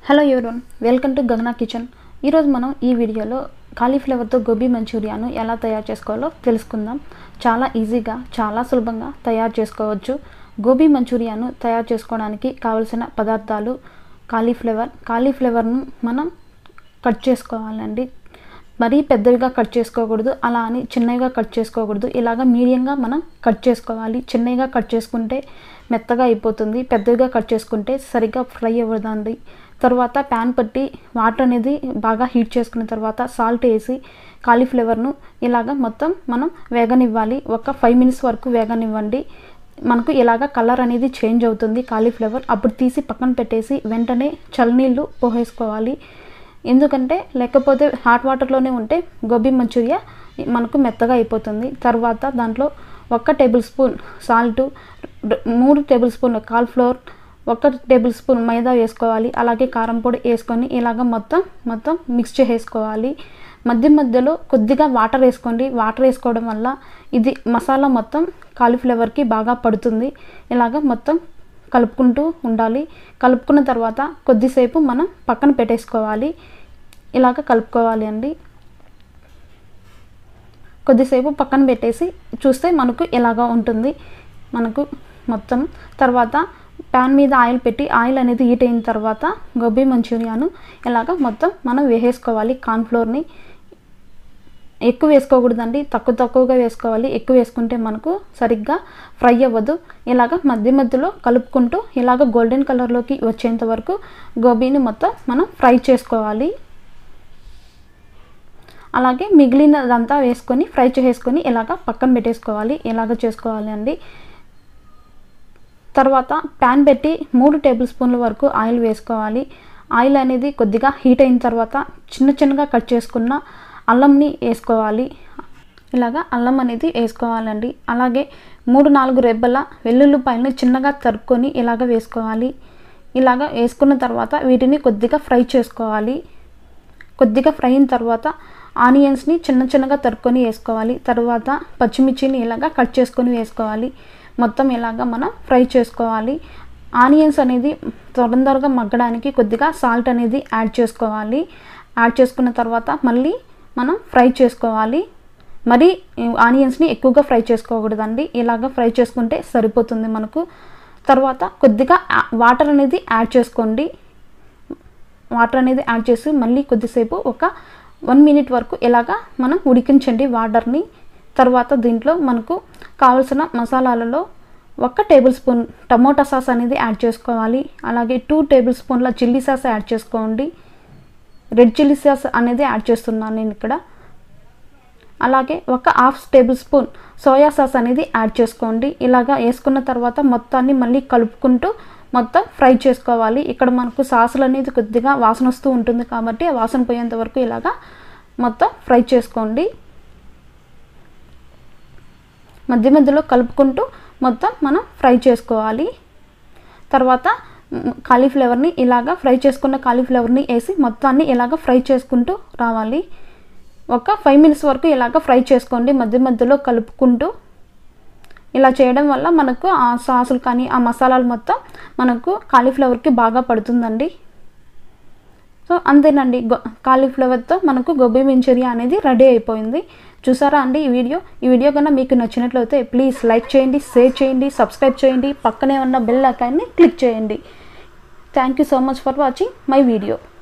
hello everyone welcome to Gagana kitchen ఈరోజు మనం ఈ వీడియోలో కాలీఫ్లవర్తో గోబీ మంచూరియాను ఎలా తయారు చేసుకోవాలో తెలుసుకుందాం చాలా ఈజీగా చాలా సులభంగా తయారు చేసుకోవచ్చు గోబీ మంచూరియాను తయారు చేసుకోవడానికి కావలసిన పదార్థాలు కాలీఫ్లవర్ కాలీఫ్లవర్ను మనం కట్ చేసుకోవాలండి మరీ పెద్దవిగా కట్ చేసుకోకూడదు అలా అని చిన్నవిగా కట్ చేసుకోకూడదు ఇలాగ మీడియంగా మనం కట్ చేసుకోవాలి చిన్నవిగా కట్ చేసుకుంటే మెత్తగా అయిపోతుంది పెద్దవిగా కట్ చేసుకుంటే సరిగ్గా ఫ్రై అవ్వదండి తర్వాత ప్యాన్ పట్టి వాటర్ అనేది బాగా హీట్ చేసుకున్న తర్వాత సాల్ట్ వేసి కాలీఫ్లవర్ను ఇలాగ మొత్తం మనం వేగనివ్వాలి ఒక ఫైవ్ మినిట్స్ వరకు వేగనివ్వండి మనకు ఇలాగ కలర్ అనేది చేంజ్ అవుతుంది కాలీఫ్లవర్ అప్పుడు తీసి పక్కన పెట్టేసి వెంటనే చల్లనీళ్ళు పోసేసుకోవాలి ఎందుకంటే లేకపోతే హాట్ వాటర్లోనే ఉంటే గోబీ మంచూరియా మనకు మెత్తగా అయిపోతుంది తర్వాత దాంట్లో ఒక టేబుల్ స్పూన్ సాల్ట్ మూడు టేబుల్ స్పూన్ కాల్ఫ్లోర్ ఒక టేబుల్ స్పూన్ మైదా వేసుకోవాలి అలాగే కారం పొడి వేసుకొని ఇలాగ మొత్తం మొత్తం మిక్స్ చేసుకోవాలి మధ్య మధ్యలో కొద్దిగా వాటర్ వేసుకోండి వాటర్ వేసుకోవడం వల్ల ఇది మసాలా మొత్తం కాలీఫ్లవర్కి బాగా పడుతుంది ఇలాగ మొత్తం కలుపుకుంటూ ఉండాలి కలుపుకున్న తర్వాత కొద్దిసేపు మనం పక్కన పెట్టేసుకోవాలి ఇలాగ కలుపుకోవాలి అండి కొద్దిసేపు పక్కన పెట్టేసి చూస్తే మనకు ఇలాగా ఉంటుంది మనకు మొత్తం తర్వాత ప్యాన్ మీద ఆయిల్ పెట్టి ఆయిల్ అనేది హీట్ అయిన తర్వాత గోబీ మంచూరియాను ఇలాగ మొత్తం మనం వేసేసుకోవాలి కార్న్ఫ్లోర్ని ఎక్కువ వేసుకోకూడదండి తక్కువ తక్కువగా వేసుకోవాలి ఎక్కువ వేసుకుంటే మనకు సరిగ్గా ఫ్రై అవ్వదు ఇలాగ మధ్య మధ్యలో కలుపుకుంటూ ఇలాగ గోల్డెన్ కలర్లోకి వచ్చేంత వరకు గోబీని మొత్తం మనం ఫ్రై చేసుకోవాలి అలాగే మిగిలినదంతా వేసుకొని ఫ్రై చేసుకొని ఇలాగ పక్కన పెట్టేసుకోవాలి ఇలాగ చేసుకోవాలి అండి తర్వాత ప్యాన్ పెట్టి మూడు టేబుల్ స్పూన్ల వరకు ఆయిల్ వేసుకోవాలి ఆయిల్ అనేది కొద్దిగా హీట్ అయిన తర్వాత చిన్న చిన్నగా కట్ చేసుకున్న అల్లంని వేసుకోవాలి ఇలాగా అల్లం అనేది వేసుకోవాలండి అలాగే మూడు నాలుగు రెబ్బల వెల్లుల్లిపాయలను చిన్నగా తరుక్కొని ఇలాగ వేసుకోవాలి ఇలాగ వేసుకున్న తర్వాత వీటిని కొద్దిగా ఫ్రై చేసుకోవాలి కొద్దిగా ఫ్రై అయిన తర్వాత ఆనియన్స్ని చిన్న చిన్నగా తరుక్కొని వేసుకోవాలి తర్వాత పచ్చిమిర్చిని ఇలాగ కట్ చేసుకొని వేసుకోవాలి మొత్తం ఇలాగ మనం ఫ్రై చేసుకోవాలి ఆనియన్స్ అనేది తొందరగా మగ్గడానికి కొద్దిగా సాల్ట్ అనేది యాడ్ చేసుకోవాలి యాడ్ చేసుకున్న తర్వాత మళ్ళీ మనం ఫ్రై చేసుకోవాలి మరి ఆనియన్స్ని ఎక్కువగా ఫ్రై చేసుకోకూడదండి ఇలాగ ఫ్రై చేసుకుంటే సరిపోతుంది మనకు తర్వాత కొద్దిగా వాటర్ అనేది యాడ్ చేసుకోండి వాటర్ అనేది యాడ్ చేసి మళ్ళీ కొద్దిసేపు ఒక వన్ మినిట్ వరకు ఇలాగా మనం ఉడికించండి వాటర్ని తర్వాత దీంట్లో మనకు కావలసిన మసాలాలలో ఒక టేబుల్ స్పూన్ టమోటా సాస్ అనేది యాడ్ చేసుకోవాలి అలాగే టూ టేబుల్ స్పూన్ల చిల్లీ సాస్ యాడ్ చేసుకోండి రెడ్ చిల్లీ సాస్ అనేది యాడ్ చేస్తున్నాను నేను ఇక్కడ అలాగే ఒక half tablespoon soya sauce అనేది యాడ్ చేసుకోండి ఇలాగా వేసుకున్న తర్వాత మొత్తాన్ని మళ్ళీ కలుపుకుంటూ మొత్తం ఫ్రై చేసుకోవాలి ఇక్కడ మనకు సాసులు అనేది కొద్దిగా వాసన వస్తూ ఉంటుంది కాబట్టి ఆ వాసన పోయేంత వరకు ఇలాగా మొత్తం ఫ్రై చేసుకోండి మధ్య మధ్యలో కలుపుకుంటూ మొత్తం మనం ఫ్రై చేసుకోవాలి తర్వాత కాలీఫ్లవర్ని ఇలాగా ఫ్రై చేసుకున్న కాలీఫ్లవర్ని వేసి మొత్తాన్ని ఇలాగ ఫ్రై చేసుకుంటూ రావాలి ఒక ఫైవ్ మినిట్స్ వరకు ఇలాగ ఫ్రై చేసుకోండి మధ్య మధ్యలో కలుపుకుంటూ ఇలా చేయడం వల్ల మనకు ఆ సాసులు కానీ ఆ మసాలాలు మొత్తం మనకు కాలీఫ్లవర్కి బాగా పడుతుందండి సో అంతేనండి కాలీఫ్లవర్తో మనకు గోబీ మంచూరియా అనేది రెడీ అయిపోయింది చూసారా అండి ఈ వీడియో ఈ వీడియో కన్నా మీకు నచ్చినట్లయితే ప్లీజ్ లైక్ చేయండి షేర్ చేయండి సబ్స్క్రైబ్ చేయండి పక్కనే ఉన్న బెల్ ఐకాన్ని క్లిక్ చేయండి thank you so much for watching my video